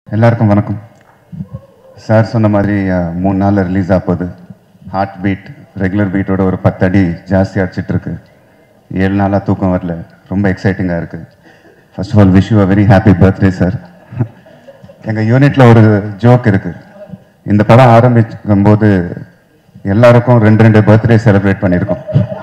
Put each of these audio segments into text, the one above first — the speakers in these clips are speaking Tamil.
எல்லாருக்கும் வணக்கம் சார் சொன்ன மாதிரி அஹ், மூணு நாளில் ரிலீஸ் ஆக போகுது ஹார்ட் பீட் ரெகுலர் பீட்டோட ஒரு பத்து அடி ஜாஸ்தி அடிச்சிட்டு இருக்கு ஏழு நாளாக தூக்கம் வரல ரொம்ப எக்ஸைட்டிங்காக இருக்குது first of all wish you a very happy birthday sir எங்கள் யூனிட்டில் ஒரு ஜோக் இருக்குது இந்த படம் ஆரம்பிக்கும் போது எல்லாருக்கும் ரெண்டு ரெண்டு பர்த்டே செலிப்ரேட் பண்ணியிருக்கோம்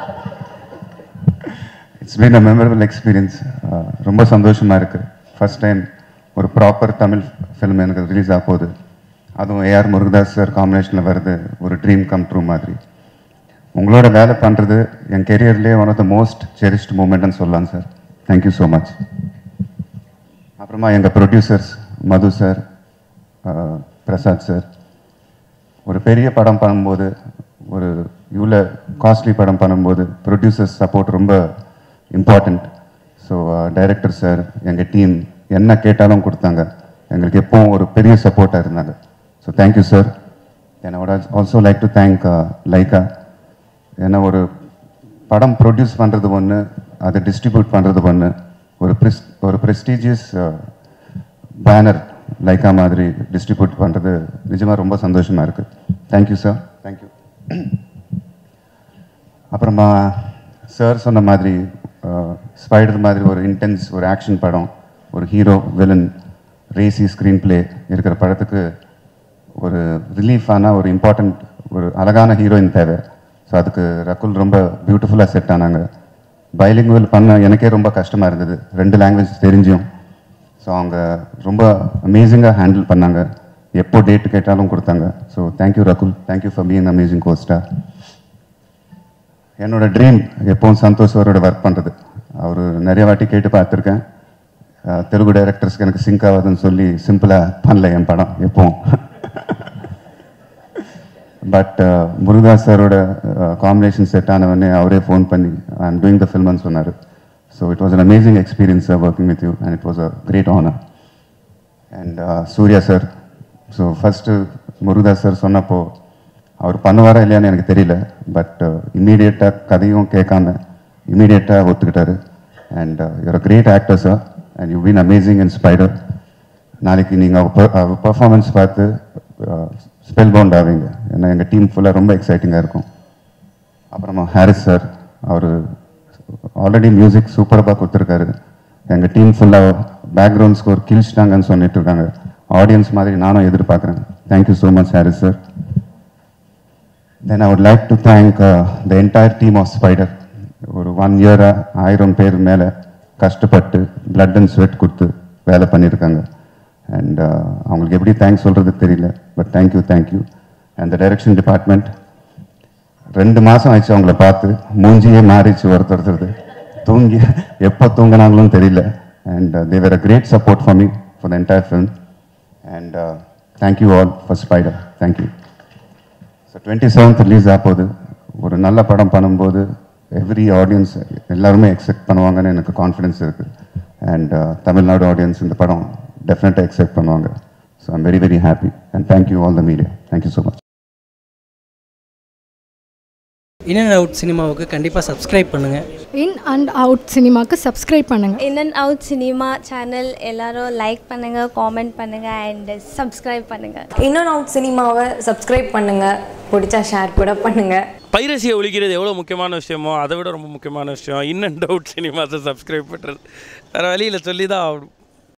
it's been a memorable experience ரொம்ப சந்தோஷமாக இருக்குது ஃபர்ஸ்ட் டைம் ஒரு ப்ராப்பர் தமிழ் ஃபிலிம் எனக்கு ரிலீஸ் ஆக போகுது அதுவும் ஏஆர் முருகதாஸ் சார் காம்பினேஷனில் வருது ஒரு ட்ரீம் கம் ட்ரூ மாதிரி உங்களோட வேலை பண்ணுறது என் கெரியர்லேயே one of the most cherished மூமெண்ட்னு சொல்லலாம் சார் தேங்க்யூ ஸோ மச் அப்புறமா எங்கள் producers Madhu sir Prasad sir ஒரு பெரிய படம் பண்ணும்போது ஒரு இவ்வளோ காஸ்ட்லி படம் பண்ணும்போது ப்ரொடியூசர்ஸ் சப்போர்ட் ரொம்ப இம்பார்ட்டண்ட் ஸோ டைரக்டர் சார் எங்கள் டீம் என்ன கேட்டாலும் கொடுத்தாங்க எங்களுக்கு எப்பவும் ஒரு பெரிய சப்போர்ட்டாக இருந்தாங்க ஸோ தேங்க்யூ சார் என்னோட also like to thank Lyca ஏன்னா ஒரு படம் ப்ரொடியூஸ் பண்ணுறது ஒன்று அதை டிஸ்ட்ரிபியூட் பண்ணுறது ஒன்று ஒரு ப்ரெஸ் ஒரு ப்ரெஸ்டீஜியஸ் பேனர் லைக்கா மாதிரி டிஸ்ட்ரிபியூட் பண்ணுறது நிஜமாக ரொம்ப சந்தோஷமாக இருக்குது தேங்க்யூ சார் தேங்க்யூ அப்புறமா சார் சொன்ன மாதிரி ஸ்பைடர் மாதிரி ஒரு இன்டென்ஸ் ஒரு ஆக்ஷன் படம் ஒரு hero villain racy screenplay இருக்கிற படத்துக்கு ஒரு ரிலீஃபான ஒரு இம்பார்ட்டண்ட் ஒரு அழகான ஹீரோயின் தேவை ஸோ அதுக்கு ரகுல் ரொம்ப பியூட்டிஃபுல்லாக செட் ஆனாங்க பைலிங்குவல் பண்ண எனக்கே ரொம்ப கஷ்டமாக இருந்தது ரெண்டு லாங்குவேஜ் தெரிஞ்சும் ஸோ அவங்க ரொம்ப அமேசிங்காக ஹேண்டில் பண்ணாங்க எப்போ டேட் கேட்டாலும் கொடுத்தாங்க so thank you Rakul thank you for being amazing costar என்னோட ட்ரீம் எப்பவும் சந்தோஷ் அவரோட ஒர்க் பண்ணுறது அவர் நிறைய வாட்டி கேட்டு பார்த்துருக்கேன் அஹ் தெலுங்கு டைரக்டர்ஸ்க்கு எனக்கு சிங்க் ஆகாதுன்னு சொல்லி சிம்பிளாக பண்ணல என் படம் எப்பவும் பட் முருகதாஸ் சாரோட காம்பினேஷன் செட் ஆனவொடனே அவரே ஃபோன் பண்ணி ஐ எம் டூயிங் த ஃபில்ம்னு சொன்னார் so it was an amazing experience working with you and it was a great honour and Suriya sir so first Murugadoss sir சொன்னப்போ அவர் பண்ணுவாரா இல்லையான்னு எனக்கு தெரியல பட் இம்மீடியட்டாக கதையும் கேட்காம இம்மீடியட்டாக ஒத்துக்கிட்டாரு and you're a great actor sir and you been amazing in Spider நாளைக்கு நீங்கள் அவர் பர்ஃபார்மன்ஸ் பார்த்து ஸ்பெல் பவுண்ட் ஆவீங்க ஏன்னா எங்கள் டீம் ஃபுல்லாக ரொம்ப எக்ஸைட்டிங்காக இருக்கும் அப்புறமா ஹாரிஸ் சார் அவர் ஆல்ரெடி மியூசிக் சூப்பராக கொடுத்துருக்காரு எங்கள் டீம் ஃபுல்லாக பேக்ரவுண்ட் ஸ்கோர் கிழிச்சிட்டாங்கன்னு சொல்லிட்டு இருக்காங்க ஆடியன்ஸ் மாதிரி நானும் எதிர்பார்க்குறேன் thank you so much Harris sir then I would like to thank the entire team of Spider ஒரு ஒன் இயராக ஆயிரம் பேர் மேலே கஷ்டப்பட்டு பிளட் அண்ட் ஸ்வெட் கொடுத்து வேலை பண்ணியிருக்காங்க அண்ட் அவங்களுக்கு எப்படி தேங்க்ஸ் சொல்கிறதுக்கு தெரியல but thank you thank you and the direction department ரெண்டு மாதம் ஆயிடுச்சு அவங்கள பார்த்து மூஞ்சியே மாறிச்சு ஒருத்தருத்தருது தூங்கி எப்போ தூங்கினாங்களும் தெரியல and they were a great support for me for the entire film and thank you all for Spider thank you so twenty seventh release ஆக போகுது ஒரு நல்ல படம் பண்ணும்போது எவ்ரி ஆடியன்ஸ் எல்லாருமே எக்ஸெப்ட் பண்ணுவாங்கன்னு எனக்கு கான்ஃபிடன்ஸ் இருக்குது அண்ட் தமிழ்நாடு ஆடியன்ஸ் இந்த படம் டெஃபினட்டாக எக்ஸெப்ட் பண்ணுவாங்க so I'm very very happy and thank you all the media thank you so much In and Out சினிமாவுக்கு கண்டிப்பாக சப்ஸ்கிரைப் பண்ணுங்கள் இன் அண்ட் அவுட் சினிமாக்கு சப்ஸ்கிரைப் பண்ணுங்கள் In and Out Cinema channel எல்லாரும் லைக் பண்ணுங்கள் காமெண்ட் பண்ணுங்கள் அண்ட் சப்ஸ்கிரைப் பண்ணுங்கள் இன் அண்ட் அவுட் சினிமாவை சப்ஸ்கிரைப் பண்ணுங்கள் பிடிச்சா ஷேர் கூட பண்ணுங்கள் பைரசியை ஒழிக்கிறது எவ்வளோ முக்கியமான விஷயமோ அதை விட ரொம்ப முக்கியமான விஷயம் இன் அண்ட் அவுட் சினிமாஸை சப்ஸ்கிரைப் பண்ணுறது வேறு வழியில் சொல்லி தான் ஆகணும்